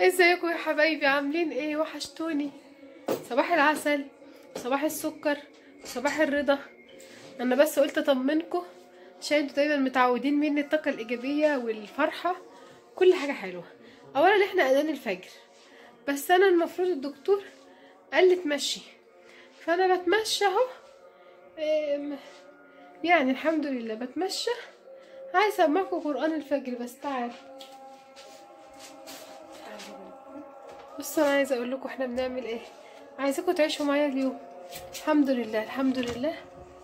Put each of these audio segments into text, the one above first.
ازيكم يا حبايبي عاملين ايه وحشتوني صباح العسل صباح السكر صباح الرضا انا بس قلت اطمنكم عشان انتوا دايما متعودين مني الطاقه الايجابيه والفرحه كل حاجه حلوه اولا احنا اذان الفجر بس انا المفروض الدكتور قال لي تمشي فانا بتمشى اهو إيه، يعني الحمد لله بتمشى عايز اسمعكم قران الفجر بس تعال بص انا عايزه اقول لكم احنا بنعمل ايه عايزاكم تعيشوا معايا اليوم الحمد لله الحمد لله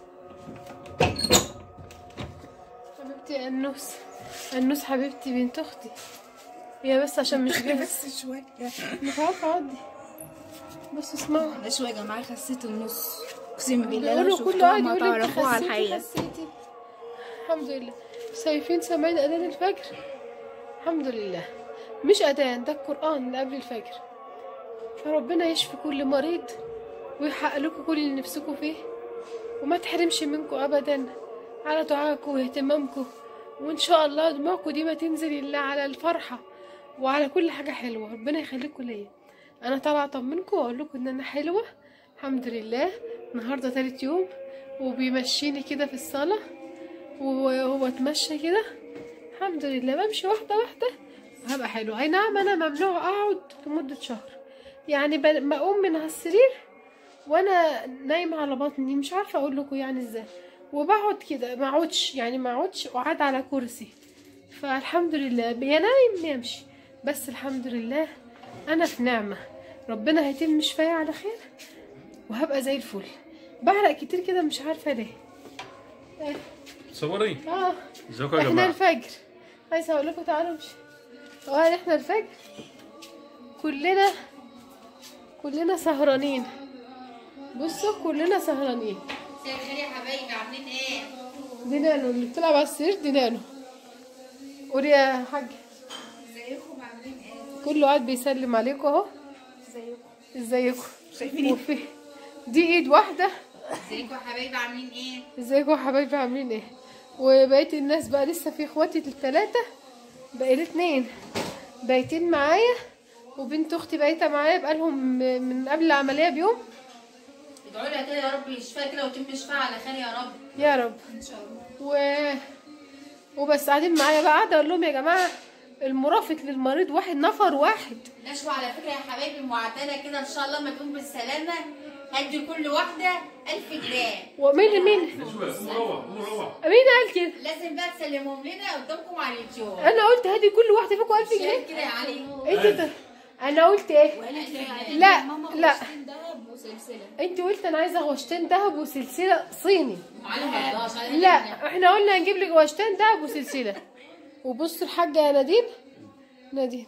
حبيبتي انوس انوس حبيبتي بنت اختي هي بس عشان مش جاهزه بس شوية مش عارفه اعدي بصوا اسمعوا معلش يا جماعة خسيت النص اقسم بالله بيقولوا لو كله شفتوها قاعد ما يقول انت تعرفوها على خسيتي الحقيقة خسيتي الحمد لله شايفين سامعين اذان الفجر الحمد لله مش اذان ده القران اللي قبل الفجر فربنا يشفي كل مريض ويحقق لكم كل اللي نفسكم فيه وما تحرمش منكم ابدا على دعاكم واهتمامكم وان شاء الله دموعكم دي ما تنزل الا على الفرحه وعلى كل حاجه حلوه ربنا يخليكم ليا انا طالعه اطمنكم واقول لكم ان انا حلوه الحمد لله النهارده تالت يوم وبيمشيني كده في الصاله وهو اتمشى كده الحمد لله بمشي واحده واحده هبقى حلو اي نعم انا ممنوع اقعد لمده شهر يعني ب- بقوم من على السرير وانا نايمه على بطني مش عارفه اقول لكم يعني ازاي وبقعد كده ما اقعدش يعني ما اقعدش قاعد على كرسي فالحمد لله يا نايم يا يمشي بس الحمد لله انا في نعمه ربنا هيتم شفايا على خير وهبقى زي الفل بعرق كتير كده مش عارفه ليه صوري اه ازيكم يا احنا جماعه الفجر عايزه اقول لكم تعالوا امشي اه احنا الفجر كلنا كلنا سهرانين بصوا كلنا سهرانين مساء الخير يا حبايبي عاملين ايه؟ دي نانو اللي بتلعب على السرير دي نانو قولي يا حاج ازيكم عاملين ايه؟ كله قاعد بيسلم عليكم اهو ازيكم وفي دي ايد واحده ازيكم يا حبايبي عاملين ايه؟ ازيكم يا حبايبي عاملين ايه وبقيت الناس بقى لسه في اخواتي الثلاثه بقى اتنين بايتين معايا وبنت اختي بايته معايا بقالهم من قبل العمليه بيوم ادعوا لها كده يا رب يشفيها كده ويتم شفاها على خير يا رب يا رب ان شاء الله و... وبس قاعدين معايا بقى قاعده اقول لهم يا جماعه المرافق للمريض واحد نفر واحد نشوى على فكره يا حبايبي معدله كده ان شاء الله ما تقوم بالسلامه هدي كل واحده 1000 جنيه ومين مين مروح مروح مين قال كده لازم بقى تسلمهم لنا قدامكم على اليوتيوب انا قلت هدي كل واحده فيكم 1000 شايف جنيه كده يا علي انت ت- انا قلت ايه لا لا انت قلت انا عايزه غوشتين دهب وسلسله صيني على ما يرضاش على لا احنا قلنا هنجيب لك غوشتين دهب وسلسله وبص الحاجه يا نادين نادين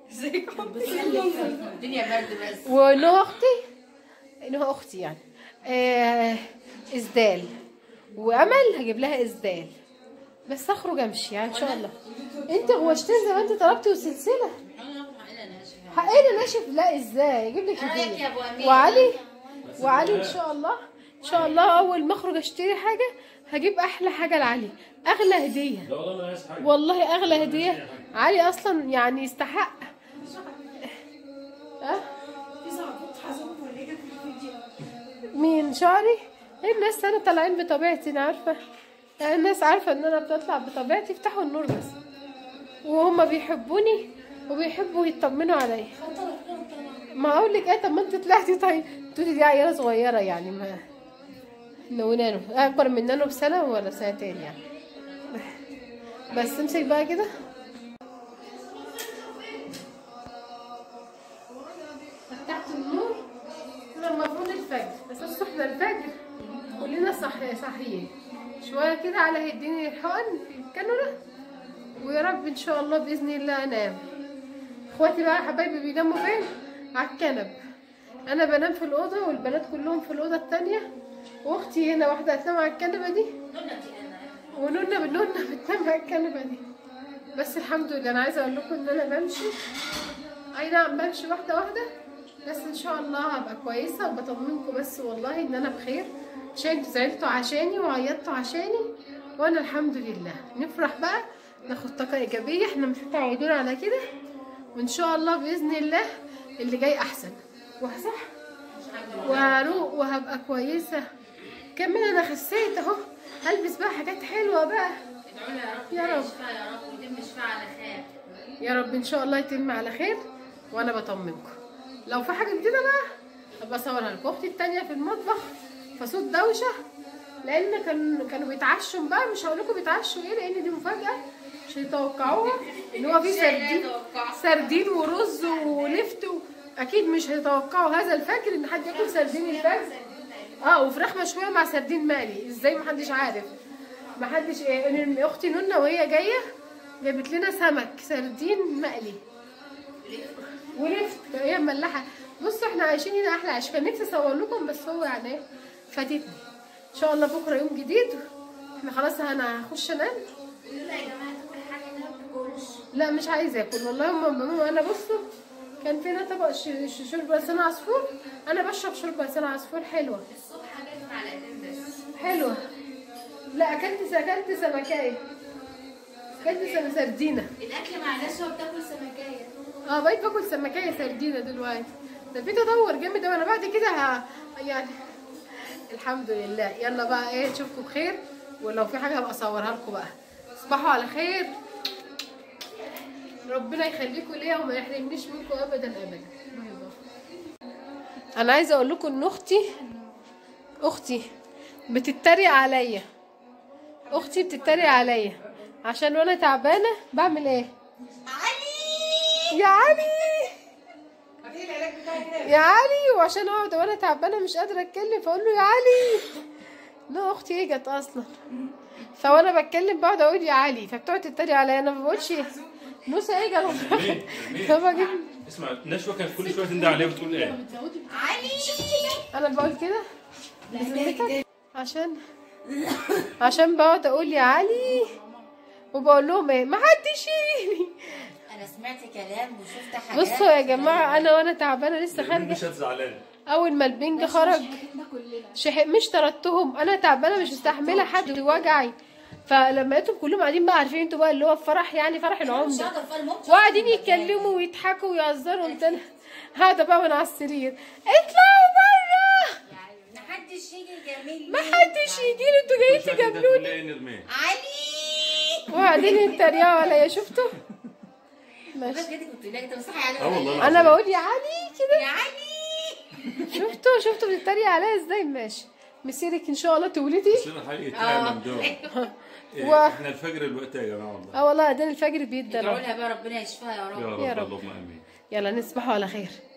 الدنيا برد بس ونوها اختي نوها اختي يعني آه ازدال وامل هجيب لها ازدال بس اخرج امشي يعني ان شاء الله انت غوشتين زي ما انت طلبتي وسلسله حقنا ناشف لا ازاي اجيب لك رايك يا هديه ابو امين وعلي وعلي ان شاء الله ان شاء الله اول ما اخرج اشتري حاجه هجيب احلى حاجه لعلي اغلى هديه لا والله ما عايز حاجه والله اغلى هديه علي اصلا يعني يستحق ها مين شعري هي الناس انا طالعين بطبيعتي انا عارفه يعني الناس عارفه ان انا بطلع بطبيعتي افتحوا النور بس وهم بيحبوني وبيحبوا يطمنوا عليا ما اقول لك ايه طب ما انت طلعتي طيب تقولي دي عيله صغيره يعني ما نونانو اكبر من نانو بسنه ولا سنتين يعني بس امسك بقى كده فتحت النور انا المفروض الفجر بس بص احنا الفجر كلنا صح صاحيين شويه كده على هيديني الحقن في الكانولا ويا رب ان شاء الله باذن الله انام اخواتي بقى حبايبي بيناموا فين على الكنب انا بنام في الاوضه والبنات كلهم في الاوضه التانية واختي هنا واحده هتنام على الكنبه دي ونونا نونا بتنام على الكنبه دي بس الحمد لله انا عايزه اقول لكم ان انا بمشي اي نعم بمشي واحده واحده بس ان شاء الله هبقى كويسه وبطمنكم بس والله ان انا بخير عشان انتوا زعلتوا عشاني وعيطتوا عشاني وانا الحمد لله نفرح بقى ناخد طاقه ايجابيه احنا مش متعودين على كده وان شاء الله باذن الله اللي جاي احسن وصح وهروق وهبقى كويسه كمان انا خسيت اهو هلبس بقى حاجات حلوه بقى ادعوا لي يا رب يا رب. يشفى يا رب ويتم شفاء على خير يا رب ان شاء الله يتم على خير وانا بطمنكم لو في حاجه جديده بقى ابقى اصورها لكم اختي التانية في المطبخ فصوت دوشه لان كان كانوا بيتعشوا بقى مش هقول لكم بيتعشوا ايه لان دي مفاجاه مش هيتوقعوها ان هو في سردين سردين ورز ولفت و... اكيد مش هيتوقعوا هذا الفجر ان حد ياكل سردين الفجر اه وفراخ مشويه مع سردين مقلي ازاي محدش عارف محدش إيه إن اختي نونا وهي جايه جابت لنا سمك سردين مقلي ولفت هي مملحه بصوا احنا عايشين هنا احلى عيش كان نفسي اصور لكم بس هو يعني إيه، فاتتني ان شاء الله بكره يوم جديد احنا خلاص انا هخش انام لا مش عايزه اكل والله ماما ماما انا بصوا كان فينا طبق ش- ش- شوربه لسان عصفور انا بشرب شوربه لسان عصفور حلوه الصبح جت معلقتين بس حلوه لا اكلت اكلت سمكايه اكلت سم- سردينه الاكل مع ناس وهو بتاكل سمكيه اه بقيت باكل سمكية سردينة دلوقتي ده في تطور جامد أوي. انا بعد كده ه... يعني الحمد لله يلا بقى ايه نشوفكم بخير ولو في حاجة هبقى اصورها لكم بقى تصبحوا على خير ربنا يخليكم ليا وما يحرمنيش منكم ابدا ابدا باي باي. انا عايزه اقول لكم ان اختي اختي بتتريق عليا اختي بتتريق عليا عشان وانا تعبانه بعمل ايه علي يا علي يا علي وعشان اقعد وانا تعبانه مش قادره اتكلم فاقول له يا علي لا اختي ايه جت اصلا فوانا بتكلم بقعد اقول يا علي فبتقعد تتريق عليا انا ما بقولش موسى ايه جت ليه؟ ليه؟ طب اجيب اسمع نشوى كانت كل شويه تندى عليه وتقول ايه؟ علي انا بقول كده بذمتك عشان عشان بقعد اقول يا علي وبقول لهم ايه ما حدش يجيني انا سمعت كلام وشفت حاجات بصوا يا جماعه انا وانا تعبانه لسه خارجه مش زعلانه اول ما البنج خرج شح... مش طردتهم انا تعبانه مش مستحمله حد وجعي فلما لقيتهم كلهم قاعدين بقى عارفين انتوا بقى اللي هو فرح يعني فرح مش العمده هقدر فعلا ممكن وقاعدين يتكلموا ويضحكوا ويهزروا قلت انا هذا بقى وانا على السرير اطلعوا بره محدش يجي يجاملني ما حدش يجي له انتوا جايين تجاملوني ايه نرميه علي وقاعدين يتريقوا عليا شفتوا بس ماشي كده كنت لا انت مصحي علي اه والله انا العظيم. بقول يا علي كده يا علي شفتوا شفتوا بتتريق عليا ازاي ماشي مسيرك ان شاء الله تولدي تصير حقيقة اه ممدوح إيه، و- احنا الفجر الوقت يا جماعه والله اه والله اذان الفجر بيدى ادعوا لها بقى ربنا يشفاها يا رب يا رب يا رب. اللهم امين يلا نصبحوا على خير